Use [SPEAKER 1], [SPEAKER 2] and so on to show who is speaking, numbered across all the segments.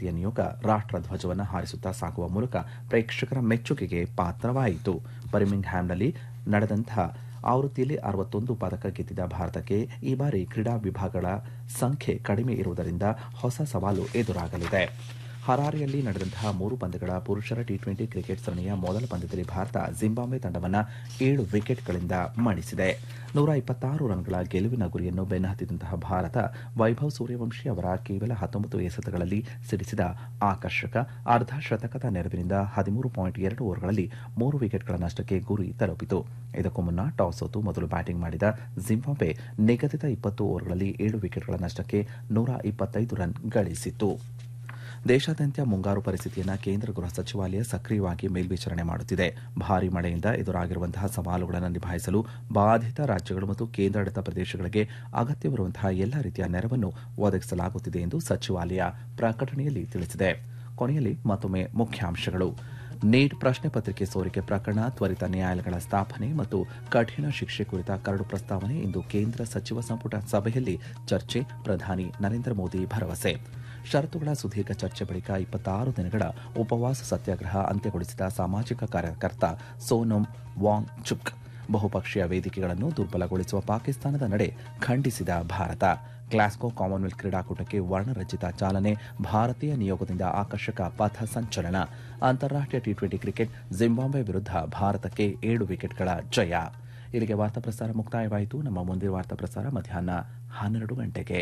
[SPEAKER 1] ಭಾರತೀಯ ನಿಯೋಗ ರಾಷ್ಟ್ರ ಧ್ವಜವನ್ನು ಹಾರಿಸುತ್ತಾ ಸಾಗುವ ಮೂಲಕ ಪ್ರೇಕ್ಷಕರ ಮೆಚ್ಚುಗೆಗೆ ಪಾತ್ರವಾಯಿತು ಬರ್ಮಿಂಗ್ ಹ್ಯಾಮ್ನಲ್ಲಿ ನಡೆದಂತಹ ಆವೃತ್ತಿಯಲ್ಲಿ ಅರವತ್ತೊಂದು ಪದಕ ಗೆದ್ದಿದ್ದ ಭಾರತಕ್ಕೆ ಈ ಬಾರಿ ಕ್ರೀಡಾ ವಿಭಾಗಗಳ ಸಂಖ್ಯೆ ಕಡಿಮೆ ಇರುವುದರಿಂದ ಹೊಸ ಸವಾಲು ಎದುರಾಗಲಿದೆ ಹರಾರಿಯಲ್ಲಿ ನಡೆದಂತಹ ಮೂರು ಪಂದ್ಯಗಳ ಪುರುಷರ ಟಿ ಟ್ವೆಂಟಿ ಕ್ರಿಕೆಟ್ ಸರಣಿಯ ಮೊದಲ ಪಂದ್ಯದಲ್ಲಿ ಭಾರತ ಜಿಂಬಾಬ್ವೆ ತಂಡವನ್ನು ಏಳು ವಿಕೆಟ್ಗಳಿಂದ ಮಣಿಸಿದೆ ನೂರ ಇಪ್ಪತ್ತಾರು ರನ್ಗಳ ಗೆಲುವಿನ ಗುರಿಯನ್ನು ಬೆನ್ನಹತ್ತಿದಂತಹ ಭಾರತ ವೈಭವ್ ಸೂರ್ಯವಂಶಿ ಅವರ ಕೇವಲ ಹತ್ತೊಂಬತ್ತು ಎಸೆತಗಳಲ್ಲಿ ಸಿಡಿಸಿದ ಆಕರ್ಷಕ ಅರ್ಧ ಶತಕದ ನೆರವಿನಿಂದ ಹದಿಮೂರು ಪಾಯಿಂಟ್ ಎರಡು ಓವರ್ಗಳಲ್ಲಿ ಮೂರು ವಿಕೆಟ್ಗಳ ನಷ್ಟಕ್ಕೆ ಗುರಿ ತಲುಪಿತು ಇದಕ್ಕೂ ಮುನ್ನ ಟಾಸ್ ಸೋತು ಮೊದಲು ಬ್ಯಾಟಿಂಗ್ ಮಾಡಿದ ಜಿಂಬಾಬ್ವೆ ನಿಗದಿತ ಇಪ್ಪತ್ತು ಓವರ್ಗಳಲ್ಲಿ ಏಳು ವಿಕೆಟ್ಗಳ ನಷ್ಟಕ್ಕೆ ನೂರ ಇಪ್ಪತ್ತೈದು ರನ್ ಗಳಿಸಿತು ದೇಶಾದ್ಯಂತ ಮುಂಗಾರು ಪರಿಸ್ಥಿತಿಯನ್ನು ಕೇಂದ್ರ ಗೃಹ ಸಚಿವಾಲಯ ಸಕ್ರಿಯವಾಗಿ ಮೇಲ್ವಿಚಾರಣೆ ಮಾಡುತ್ತಿದೆ ಭಾರೀ ಮಳೆಯಿಂದ ಎದುರಾಗಿರುವಂತಹ ಸವಾಲುಗಳನ್ನು ನಿಭಾಯಿಸಲು ಬಾಧಿತ ರಾಜ್ಯಗಳು ಮತ್ತು ಕೇಂದ್ರಾಡಳಿತ ಪ್ರದೇಶಗಳಿಗೆ ಅಗತ್ಯವಿರುವಂತಹ ಎಲ್ಲ ರೀತಿಯ ನೆರವನ್ನು ಒದಗಿಸಲಾಗುತ್ತಿದೆ ಎಂದು ಸಚಿವಾಲಯ ಪ್ರಕಟಣೆಯಲ್ಲಿ ತಿಳಿಸಿದೆ ಕೊನೆಯಲ್ಲಿ ಮತ್ತೊಮ್ಮೆ ಮುಖ್ಯಾಂಶಗಳು ನೀಟ್ ಪ್ರಶ್ನೆ ಪತ್ರಿಕೆ ಸೋರಿಕೆ ಪ್ರಕರಣ ತ್ವರಿತ ನ್ಯಾಯಾಲಯಗಳ ಸ್ಥಾಪನೆ ಮತ್ತು ಕಠಿಣ ಶಿಕ್ಷೆ ಕುರಿತ ಕರಡು ಪ್ರಸ್ತಾವನೆ ಇಂದು ಕೇಂದ್ರ ಸಚಿವ ಸಂಪುಟ ಸಭೆಯಲ್ಲಿ ಚರ್ಚೆ ಪ್ರಧಾನಿ ನರೇಂದ್ರ ಮೋದಿ ಭರವಸೆ ಷರತ್ತುಗಳ ಸುದೀರ್ಘ ಚರ್ಚೆ ಬಳಿಕ ಇಪ್ಪತ್ತಾರು ದಿನಗಳ ಉಪವಾಸ ಸತ್ಯಾಗ್ರಹ ಅಂತ್ಯಗೊಳಿಸಿದ ಸಾಮಾಜಿಕ ಕಾರ್ಯಕರ್ತ ಸೋನಮ್ ವಾಂಗ್ ಚುಕ್ ಬಹುಪಕ್ಷೀಯ ವೇದಿಕೆಗಳನ್ನು ದುರ್ಬಲಗೊಳಿಸುವ ಪಾಕಿಸ್ತಾನದ ನಡೆ ಖಂಡಿಸಿದ ಭಾರತ ಗ್ಲಾಸ್ಗೋ ಕಾಮನ್ವೆಲ್ತ್ ಕ್ರೀಡಾಕೂಟಕ್ಕೆ ವರ್ಣರಂಜಿತ ಚಾಲನೆ ಭಾರತೀಯ ನಿಯೋಗದಿಂದ ಆಕರ್ಷಕ ಪಥ ಸಂಚಲನ ಅಂತಾರಾಷ್ಟೀಯ ಟಿ ಟ್ವೆಂಟಿ ಕ್ರಿಕೆಟ್ ಜಿಂಬಾಬ್ವೆ ವಿರುದ್ಧ ಭಾರತಕ್ಕೆ ಏಳು ವಿಕೆಟ್ಗಳ ಜಯ ಇಲ್ಲಿಗೆ ವಾರ್ತಾ ಪ್ರಸಾರ ಮುಕ್ತಾಯವಾಯಿತು ನಮ್ಮ ಮುಂದಿನ ವಾರ್ತಾ ಪ್ರಸಾರ ಮಧ್ಯಾಹ್ನ ಹನ್ನೆರಡು ಗಂಟೆಗೆ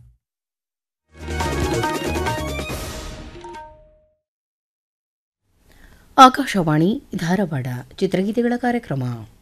[SPEAKER 2] ಆಕಾಶವಾಣಿ ಧಾರವಾಡ ಚಿತ್ರಗೀತೆಗಳ ಕಾರ್ಯಕ್ರಮ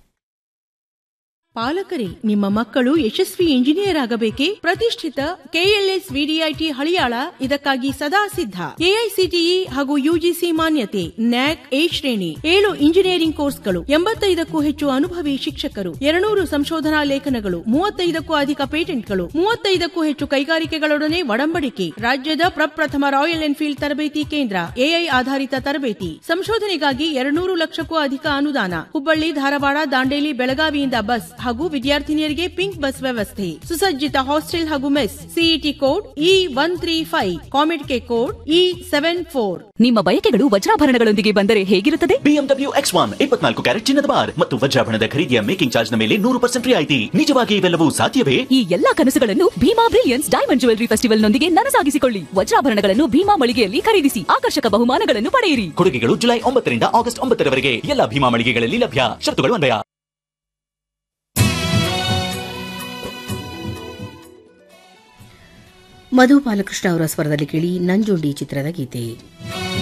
[SPEAKER 3] ಪಾಲಕರೇ ನಿಮ್ಮ ಮಕ್ಕಳು ಯಶಸ್ವಿ ಇಂಜಿನಿಯರ್ ಆಗಬೇಕೇ ಪ್ರತಿಷ್ಠಿತ ಕೆಎಲ್ಎಸ್ ವಿಡಿಐಟಿ ಹಳಿಯಾಳ ಇದಕ್ಕಾಗಿ ಸದಾ ಸಿದ್ಧ ಎಐಸಿಟಿಇ ಹಾಗೂ ಯುಜಿಸಿ ಮಾನ್ಯತೆ ನ್ಯಾಕ್ ಎ ಶ್ರೇಣಿ ಏಳು ಇಂಜಿನಿಯರಿಂಗ್ ಕೋರ್ಸ್ಗಳು ಎಂಬತ್ತೈದಕ್ಕೂ ಹೆಚ್ಚು ಅನುಭವಿ ಶಿಕ್ಷಕರು ಎರಡ್ನೂರು ಸಂಶೋಧನಾ ಲೇಖನಗಳು ಮೂವತ್ತೈದಕ್ಕೂ ಅಧಿಕ ಪೇಟೆಂಟ್ಗಳು ಮೂವತ್ತೈದಕ್ಕೂ ಹೆಚ್ಚು ಕೈಗಾರಿಕೆಗಳೊಡನೆ ಒಡಂಬಡಿಕೆ ರಾಜ್ಯದ ಪ್ರಪ್ರಥಮ ರಾಯಲ್ ಎನ್ಫೀಲ್ಡ್ ತರಬೇತಿ ಕೇಂದ್ರ ಎಐ ಆಧಾರಿತ ತರಬೇತಿ ಸಂಶೋಧನೆಗಾಗಿ ಎರಡ್ನೂರು ಲಕ್ಷಕ್ಕೂ ಅಧಿಕ ಅನುದಾನ ಹುಬ್ಬಳ್ಳಿ ಧಾರವಾಡ ದಾಂಡೇಲಿ ಬೆಳಗಾವಿಯಿಂದ ಬಸ್ ಹಾಗೂ ವಿದ್ಯಾರ್ಥಿನಿಯರಿಗೆ ಪಿಂಕ್ ಬಸ್ ವ್ಯವಸ್ಥೆ ಸುಸಜ್ಜಿತ ಹಾಸ್ಟೆಲ್ ಹಾಗೂ mess CET code E one three five ComedK code E seven four
[SPEAKER 4] ನಿಮ್ಮ ಬಯಕೆಗಳು ವಜ್ರಾಭರಣಗಳೊಂದಿಗೆ ಬಂದರೆ ಹೇಗಿರುತ್ತದೆ
[SPEAKER 5] ಬಿಎಂಡಬ್ಲ್ಯೂ ಎಕ್ಸ್ ಒನ್ ಇಪ್ಪತ್ನಾಲ್ಕು ಕ್ಯಾರೆಟ್ ಚಿನ್ನದ ಬಾರ್ ಮತ್ತು ವಜ್ರಾಭರಣದ ಖರೀದಿಯ ಮೇಕಿಂಗ್ ಚಾರ್ಜ್ ನ ಮೇಲೆ ನೂರು ಪರ್ಸೆಂಟ್ ರಿಯಾಯಿತಿ ನಿಜವಾಗಿ ಇವೆಲ್ಲವೂ ಸಾಧ್ಯವೇ
[SPEAKER 4] ಈ ಎಲ್ಲಾ ಕನಸುಗಳನ್ನು Bhima brilliance diamond jewellery festival ನೊಂದಿಗೆ ನನಸಾಗಿಸಿಕೊಳ್ಳಿ ವಜ್ರಾಭರಣಗಳನ್ನು ಭೀಮಾ ಮಳಿಗೆಯಲ್ಲಿ ಖರೀದಿಸಿ ಆಕರ್ಷಕ ಬಹುಮಾನಗಳನ್ನು ಪಡೆಯಿರಿ
[SPEAKER 5] ಕೊಡುಗೆಗಳು ಜುಲೈ ಒಂಬತ್ತರಿಂದ ಆಗಸ್ಟ್ ಒಂಬತ್ತರವರೆಗೆ ಎಲ್ಲ ಭೀಮಾ ಮಳಿಗೆಗಳಲ್ಲಿ ಲಭ್ಯ ಶರ್ತುಗಳು ಅನ್ವಯ
[SPEAKER 2] ಮಧು ಬಾಲಕೃಷ್ಣ ಅವರ ಸ್ವರದಲ್ಲಿ ಕೇಳಿ ನಂಜುಂಡಿ ಚಿತ್ರದ ಗೀತೆ